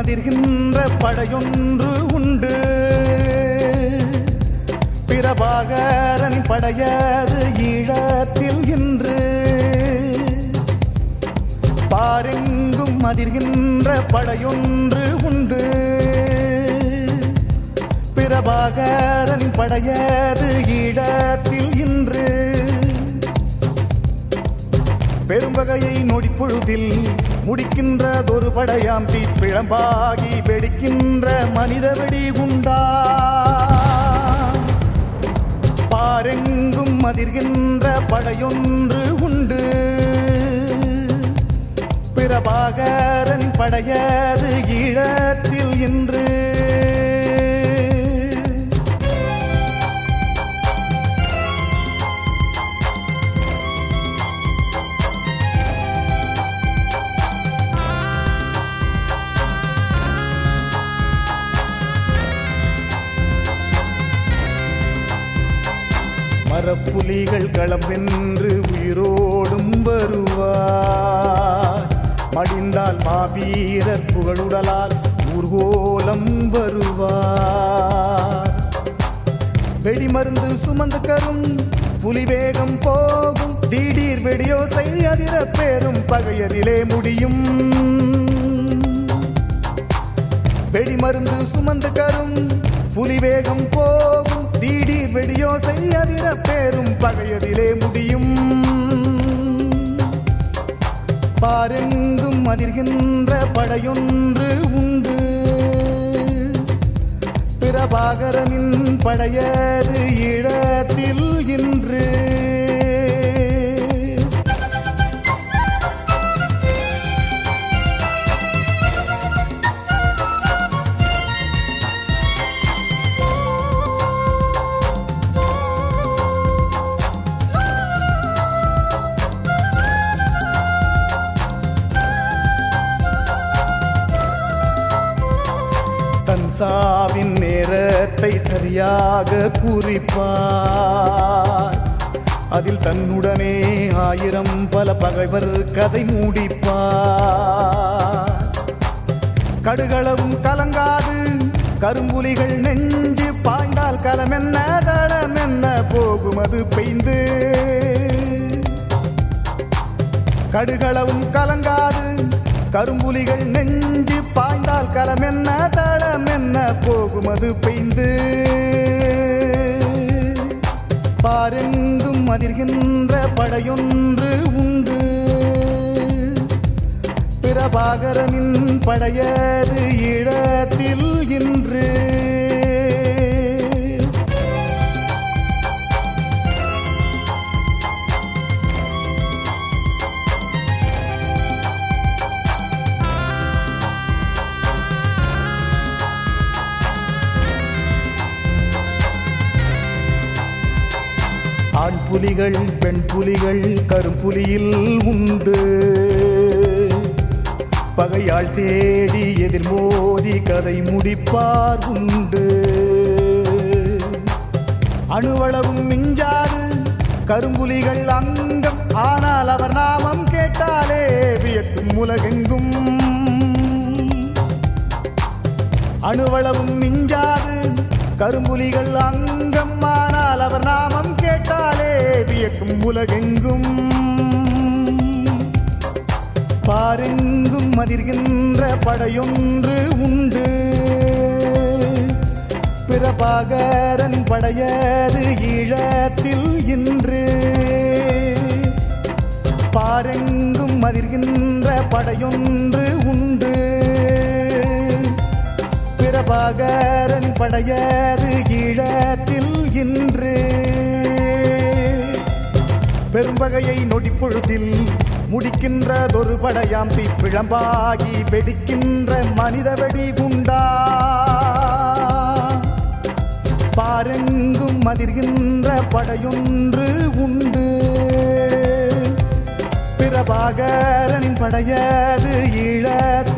அதிர்கின்ற படையொன்று உண்டு பிரபாகரன் படையது ஈழத்தில் இன்று பாரெங்கும் அதிர்கின்ற படையொன்று உண்டு பிரபாகரன் படையது ஈழத்தில் இன்று பெரும்பகையை நொடிப்பொழுதில் முடிக்கின்றதொரு படையாம் தீப்பிழம்பாகி வெடிக்கின்ற மனித வெடி குண்டா பாரெங்கும் அதிர்கின்ற படையொன்று உண்டு பிரபாகரன் படையது ஈழத்தில் இன்று மரப்புலிகள் களம் வென்று உயிரோடும் வருவார் மடிந்தால் மாவீரர் புகழுடலால் ஊர்கோலம் வருவார் வெடிமருந்து சுமந்து கரும் புலி வேகம் போகும் திடீர் வெடியோசை அதிர பேரும் பகையதிலே முடியும் வெடிமருந்து சுமந்து கரும் புலி வேகம் போகும் திடீர் வெடியோசை அதிர பேரும் பகையதிலே முடியும் பாரெங்கும் அதிர்கின்ற படையொன்று உண்டு பிரபாகரனின் படையது ஈழத்தில் இன்று தன் சாவின் நேரத்தை சரியாக குறிப்பார் அதில் தன்னுடனே ஆயிரம் பல பகைவர் கதை மூடிப்பார் கடுகளவும் கலங்காது கரும்புலிகள் நெஞ்சு பாய்ந்தால் கலமென்ன தளமென்ன போகும் அது பெய்ந்து கடுகளவும் கலங்காது கரும்புலிகள் நெஞ்சு பாய்ந்தால் களமென்ன தளமென்ன போகும் அது பெய்ந்து பாரெங்கும் அதிர்கின்ற படையொன்று உண்டு பிரபாகரனின் படையது ஈழத்தில் இன்று ஆண் புலிகள் பெண் புலிகள் கரும்புலியில் உண்டு பகையால் தேடி எதிர் மோதி கதை முடிப்பார் உண்டு அணுவளவும் மிஞ்சாது கரும்புலிகள் அங்கம் ஆனால் அவர் நாமம் கேட்டாலே வியக்கும் உலகெங்கும் அணுவளவும் மிஞ்சாது கரும்புலிகள் அங்கம் ஆனால் அவர் நாமம் கேட்டாலே வியக்கும் உலகெங்கும் பாரெங்கும் அதிர்கின்ற படையொன்று உண்டு பிரபாகரன் படையது ஈழத்தில் இன்று பாரெங்கும் அதிர்கின்ற படையொன்று உண்டு பிரபாகரன் படையது ஈழத்தில் இன்று பெரும்பகையை நொடிப்பொழுதில் முடிக்கின்றதொரு படையாம் தீப்பிழம்பாகி வெடிக்கின்ற மனித வெடி குண்டா பாரெங்கும் அதிர்கின்ற படையொன்று உண்டு பிரபாகரனின் படையது ஈழத்தில்